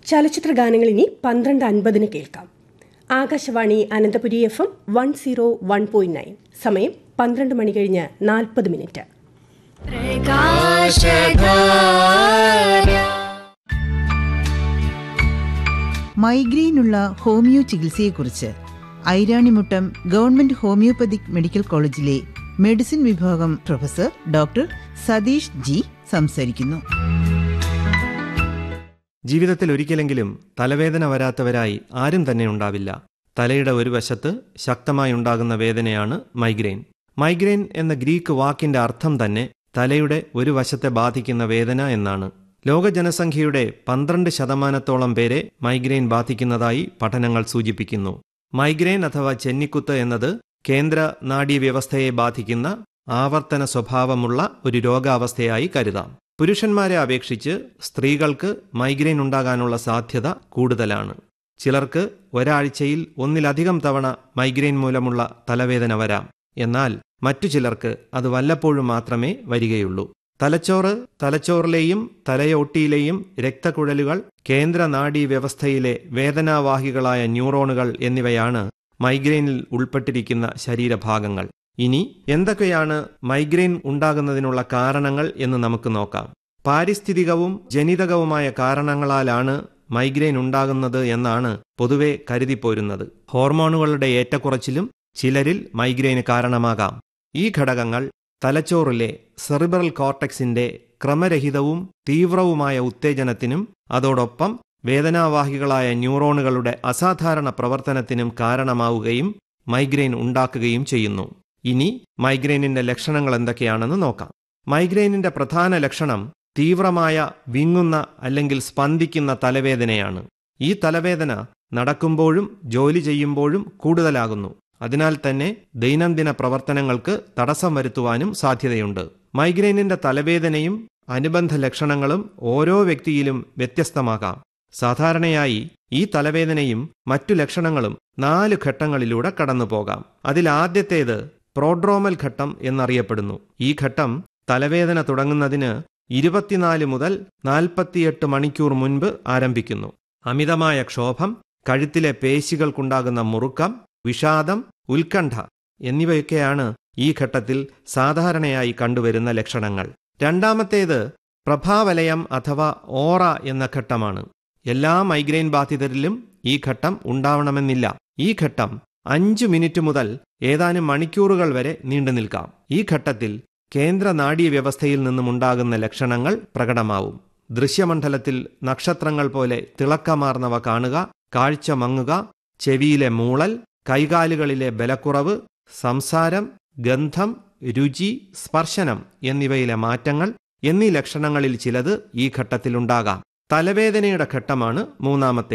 ചലച്ചിത്ര ഗാനങ്ങൾ ഇനി പന്ത്രണ്ട് അൻപതിന് കേൾക്കാം Akashvani Ananthapuri F M one zero one point nine സമയം പന്ത്രണ്ട് മണി കഴിഞ്ഞ് നാൽപ്പത് മിനിറ്റ് മൈഗ്രെയിനുള്ള ഹോമിയോ ചികിത്സയെക്കുറിച്ച് ഐരാണിമുട്ടം ഗവൺമെന്റ് ഹോമിയോപ്പതിക് മെഡിക്കൽ കോളേജിലെ മെഡിസിൻ വിഭാഗം പ്രൊഫസർ ഡോക്ടർ സതീഷ് ജി സംസാരിക്കുന്നു ജീവിതത്തിൽ ഒരിക്കലെങ്കിലും തലവേദന വരാത്തവരായി ആരും തന്നെ ഉണ്ടാവില്ല തലയുടെ ഒരു വശത്ത് ശക്തമായി ഉണ്ടാകുന്ന വേദനയാണ് മൈഗ്രെയിൻ മൈഗ്രെയിൻ എന്ന ഗ്രീക്ക് വാക്കിന്റെ അർത്ഥം തന്നെ തലയുടെ ഒരു വശത്തെ ബാധിക്കുന്ന വേദന എന്നാണ് ലോക ജനസംഖ്യയുടെ പന്ത്രണ്ട് ശതമാനത്തോളം പേരെ മൈഗ്രെയിൻ ബാധിക്കുന്നതായി പഠനങ്ങൾ സൂചിപ്പിക്കുന്നു മൈഗ്രെയിൻ അഥവാ ചെന്നിക്കുത്ത് എന്നത് കേന്ദ്ര നാഡീവ്യവസ്ഥയെ ബാധിക്കുന്ന ആവർത്തന സ്വഭാവമുള്ള ഒരു രോഗാവസ്ഥയായി കരുതാം പുരുഷന്മാരെ അപേക്ഷിച്ച് സ്ത്രീകൾക്ക് മൈഗ്രെയിൻ ഉണ്ടാകാനുള്ള സാധ്യത കൂടുതലാണ് ചിലർക്ക് ഒരാഴ്ചയിൽ ഒന്നിലധികം തവണ മൈഗ്രെയിൻ മൂലമുള്ള തലവേദന വരാം എന്നാൽ മറ്റു ചിലർക്ക് അത് വല്ലപ്പോഴും മാത്രമേ വരികയുള്ളൂ തലച്ചോറ് തലച്ചോറിലെയും തലയോട്ടിയിലെയും രക്തക്കുഴലുകൾ കേന്ദ്ര നാഡീ വ്യവസ്ഥയിലെ വേദനാവാഹികളായ ന്യൂറോണുകൾ എന്നിവയാണ് മൈഗ്രെയിനിൽ ഉൾപ്പെട്ടിരിക്കുന്ന ശരീരഭാഗങ്ങൾ ഇനി എന്തൊക്കെയാണ് മൈഗ്രെയിൻ ഉണ്ടാകുന്നതിനുള്ള കാരണങ്ങൾ എന്ന് നമുക്ക് നോക്കാം പാരിസ്ഥിതികവും ജനിതകവുമായ കാരണങ്ങളാലാണ് മൈഗ്രെയിൻ ഉണ്ടാകുന്നത് എന്നാണ് പൊതുവെ കരുതിപ്പോരുന്നത് ഹോർമോണുകളുടെ ഏറ്റക്കുറച്ചിലും ചിലരിൽ മൈഗ്രെയിന് കാരണമാകാം ഈ ഘടകങ്ങൾ തലച്ചോറിലെ സെറിബ്രൽ കോർട്ടക്സിന്റെ ക്രമരഹിതവും തീവ്രവുമായ ഉത്തേജനത്തിനും അതോടൊപ്പം വേദനാവാഹികളായ ന്യൂറോണുകളുടെ അസാധാരണ പ്രവർത്തനത്തിനും കാരണമാവുകയും മൈഗ്രെയിൻ ഉണ്ടാക്കുകയും ചെയ്യുന്നു ഇനി മൈഗ്രെയിനിന്റെ ലക്ഷണങ്ങൾ എന്തൊക്കെയാണെന്ന് നോക്കാം മൈഗ്രെയിനിന്റെ പ്രധാന ലക്ഷണം തീവ്രമായ വിങ്ങുന്ന അല്ലെങ്കിൽ സ്പന്ദിക്കുന്ന തലവേദനയാണ് ഈ തലവേദന നടക്കുമ്പോഴും ജോലി ചെയ്യുമ്പോഴും കൂടുതലാകുന്നു അതിനാൽ തന്നെ ദൈനംദിന പ്രവർത്തനങ്ങൾക്ക് തടസ്സം വരുത്തുവാനും സാധ്യതയുണ്ട് മൈഗ്രെയിനിന്റെ തലവേദനയും അനുബന്ധ ലക്ഷണങ്ങളും ഓരോ വ്യക്തിയിലും വ്യത്യസ്തമാകാം സാധാരണയായി ഈ തലവേദനയും മറ്റു ലക്ഷണങ്ങളും നാല് ഘട്ടങ്ങളിലൂടെ കടന്നു പോകാം അതിൽ ആദ്യത്തേത് പ്രോഡ്രോമൽ ഘട്ടം എന്നറിയപ്പെടുന്നു ഈ ഘട്ടം തലവേദന തുടങ്ങുന്നതിന് ഇരുപത്തിനാല് മുതൽ നാൽപ്പത്തിയെട്ട് മണിക്കൂർ മുൻപ് ആരംഭിക്കുന്നു അമിതമായ ക്ഷോഭം കഴുത്തിലെ പേശികൾക്കുണ്ടാകുന്ന മുറുക്കം വിഷാദം ഉത്കണ്ഠ എന്നിവയൊക്കെയാണ് ഈ ഘട്ടത്തിൽ സാധാരണയായി കണ്ടുവരുന്ന ലക്ഷണങ്ങൾ രണ്ടാമത്തേത് പ്രഭാവലയം അഥവാ ഓറ എന്ന ഘട്ടമാണ് എല്ലാ മൈഗ്രെയിൻ ബാധിതരിലും ഈ ഘട്ടം ഉണ്ടാവണമെന്നില്ല ഈ ഘട്ടം അഞ്ചു മിനിറ്റ് മുതൽ ഏതാനും മണിക്കൂറുകൾ വരെ നീണ്ടു നിൽക്കാം ഈ ഘട്ടത്തിൽ കേന്ദ്ര നാഡീവ്യവസ്ഥയിൽ നിന്നുമുണ്ടാകുന്ന ലക്ഷണങ്ങൾ പ്രകടമാവും ദൃശ്യമണ്ഡലത്തിൽ നക്ഷത്രങ്ങൾ പോലെ തിളക്കമാർന്നവ കാണുക കാഴ്ച മങ്ങുക ചെവിയിലെ മൂളൽ കൈകാലുകളിലെ ബലക്കുറവ് സംസാരം ഗന്ധം രുചി സ്പർശനം എന്നിവയിലെ മാറ്റങ്ങൾ എന്നീ ലക്ഷണങ്ങളിൽ ചിലത് ഈ ഘട്ടത്തിലുണ്ടാകാം തലവേദനയുടെ ഘട്ടമാണ് മൂന്നാമത്തെ